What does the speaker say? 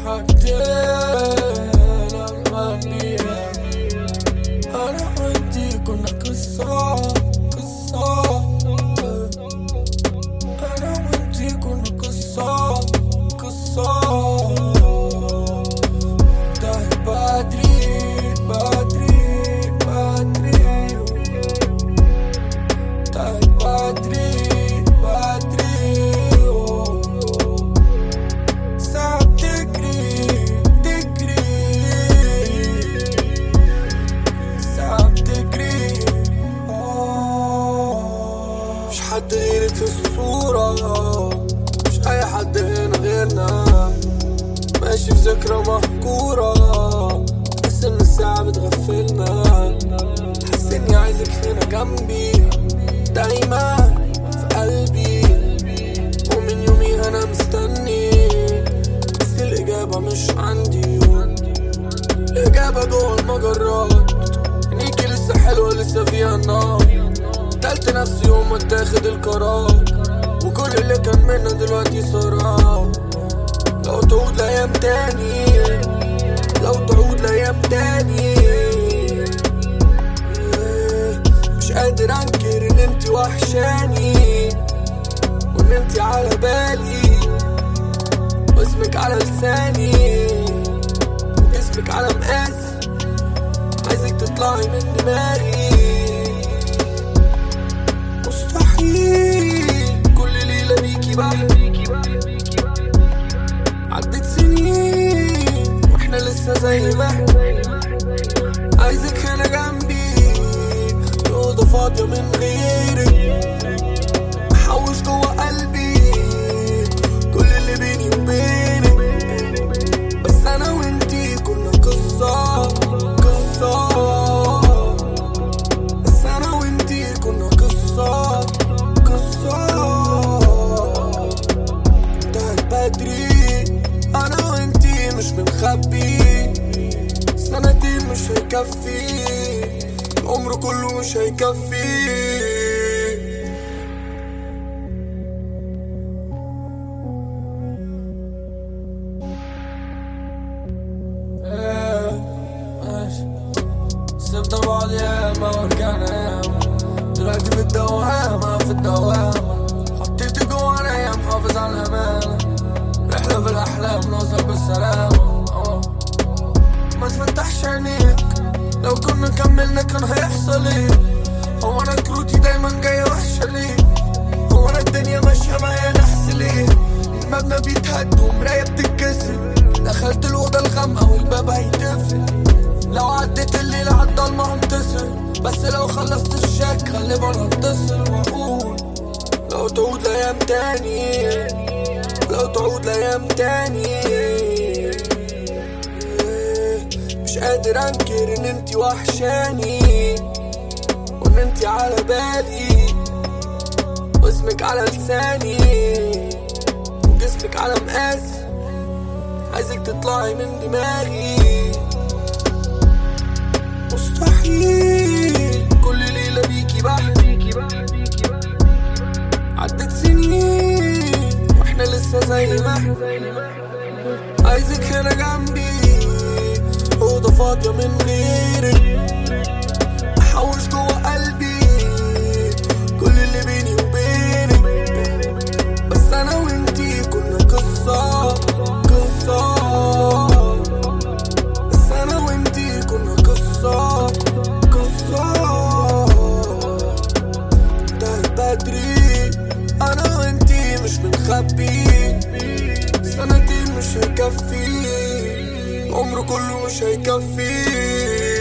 حاجتين أما بيها أنا وأنتي كنا قصة قصة أنا وأنتي كنا قصة قصة انتهت بدري بدري بدري انتهت بدري بدري ساعة تجري تجري ساعة بتجري آه. مش حد غيرك في الصورة مش أي حد هنا غيرنا ماشي في ذكرى مهجورة بس إن الساعة بتغفلنا حاسس إني عايزك هنا جنبي دايما في قلبي ومن يومي أنا مستني بس الإجابة مش عندي الإجابة جوه المجرات عينيكي لسه حلوة لسه فيها النار قتلت نفسي يوم ما اتاخد القرار وكل اللي كان منا دلوقتي صراع لو تعود لأيام تاني لو تعود لأيام تاني مش قادر انكر ان انتي وحشاني وان انتي على بالي واسمك على لساني وجسمك على مقاسي عايزك تطلعي من دماغي مستحيل كل ليلة بيكي بحلم عدت سنين واحنا لسه زي ما احنا عايزك هنا جنبي الأوضة فاضية من غيرك محوش جوا قلبي كل اللي بيني وبينك بس أنا وانتي كنا قصة قصة بس أنا وانتي كنا قصة قصة انتهت بدري انا وانتي مش بنخبي سنتين مش هيكفي العمر كله مش هيكفي إيه، ماشي. سبنا بعض ياما ورجعنا ياما دلوقتي في الدوامة في الدوامة حطيتي جوانا يا محافظ على الأمانة رحلة في الأحلام نوصل بالسلامة آه. ما تفتحش عينيك لو كنا كملنا كان هيحصل ايه هو انا كروتي دايما جاية وحشة ليه هو انا الدنيا ماشية معايا نحس ليه المبنى بيتهد ومراية بتتكسر دخلت الأوضة الغامقة والباب هيتقفل لو عديت الليل عالضلمة هنتصر بس لو خلصت الشك غالبا هتصل واقول لو تعود لأيام تاني لو تعود لأيام تاني مش قادر انكر ان انتي وحشاني وان انتي على بالي واسمك على لساني وجسمك على مقاسي عايزك تطلعي من دماغي مستحيل كل ليلة بيكي بحلم عدت سنين واحنا لسه زي ما احنا عايزك هنا جنبي أوضة فاضية من غيرك أحوش جوا قلبي كل اللي بيني وبينك بس أنا وإنتي كنا قصة قصة بس أنا وإنتي كنا قصة قصة انتهت بدري أنا وإنتي مش بنخبي سنتين مش هيكفي العمر كله مش هيكفي